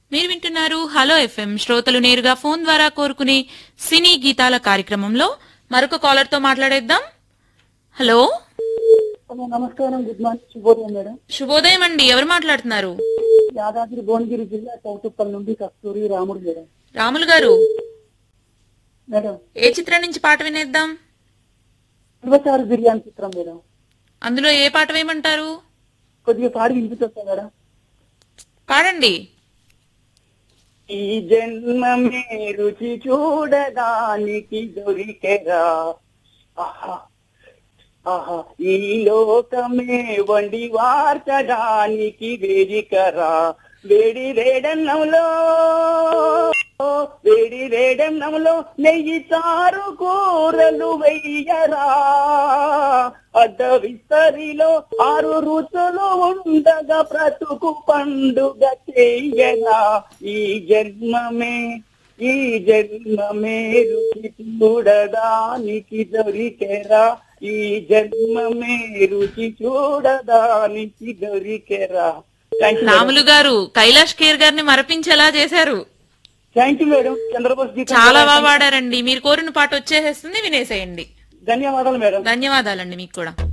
మీరు వింటున్నారు hello FM శ్రోతలు నేరుగా ఫోన్ ద్వారా కోరుకునే సినీ గీతాల కార్యక్రమంలో మరొక కాలర్ తో మాట్లాడేద్దాం హలో హలో నమస్కారం గుడ్ మార్నింగ్ శుభోదయం మేడం శుభోదయం అండి ఎవరు మాట్లాడుతున్నారు యాదాద్రి భువనగిరి జిల్లా చౌటుప్పల్ నుండి కస్తూరి రాముడు మేడం రాములు గారు మేడం ఏ చిత్రం నుంచి పాట వినేద్దాం శివచారు బిర్యానీ చిత్రం మేడం అందులో ఏ పాట వేయమంటారు కొద్దిగా పాడి వినిపించొచ్చా మేడం పాడండి ఈ జన్మమే రుచి చూడడానికి దొరికెరా ఆహా ఆహా ఈ లోకమే వండి వార్చడానికి వేదికరా వేడి రేడన్నంలో వేడి రేడన్నంలో నెయ్యి చారు కూరలు వెయ్యరా అడ్డ విస్తరిలో ఆరు రుచులు ఉండగా బ్రతుకు పండుగ చెయ్యరా ఈ జన్మమే ఈ జన్మమే రుచి చూడడానికి దొరికెరా ఈ జన్మమే రుచి చూడడానికి దొరికెరా థ్యాంక్ యూ రాములు గారు కైలాష్ కేర్ గారిని మరపించేలా చేశారు థ్యాంక్ యూ మేడం చంద్రబోస్ గీతం చాలా బాగా పాడారండి మీరు కోరిన పాట వచ్చేసేస్తుంది వినేసేయండి ధన్యవాదాలు మేడం ధన్యవాదాలండి మీకు కూడా